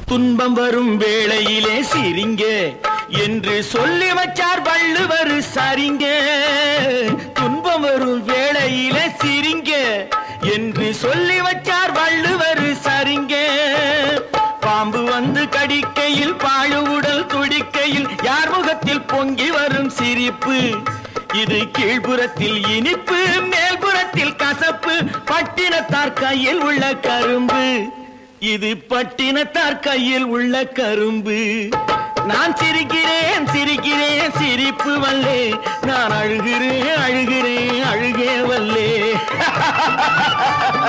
துன்பம் வரும் வேளையிலே சிரிங்க என்று சொல்லி வச்சார் வள்ளுவர் சரிங்க துன்பம் வரும் வேளையிலே சிரிங்க என்று சொல்லி வச்சார் வள்ளுவர் சரிங்க பாம்பு வந்து கடிக்கையில் பாழு உடல் துடிக்கையில் யார் முகத்தில் பொங்கி வரும் சிரிப்பு இது கீழ்ப்புறத்தில் இனிப்பு மேல்புறத்தில் கசப்பு பட்டினத்தார் கையில் உள்ள கரும்பு இது பட்டினத்தார் கையில் உள்ள கரும்பு நான் சிரிக்கிறேன் சிரிக்கிறேன் சிரிப்பு வல்லே நான் அழுகிறேன் அழுகிறேன் அழுகே வல்லே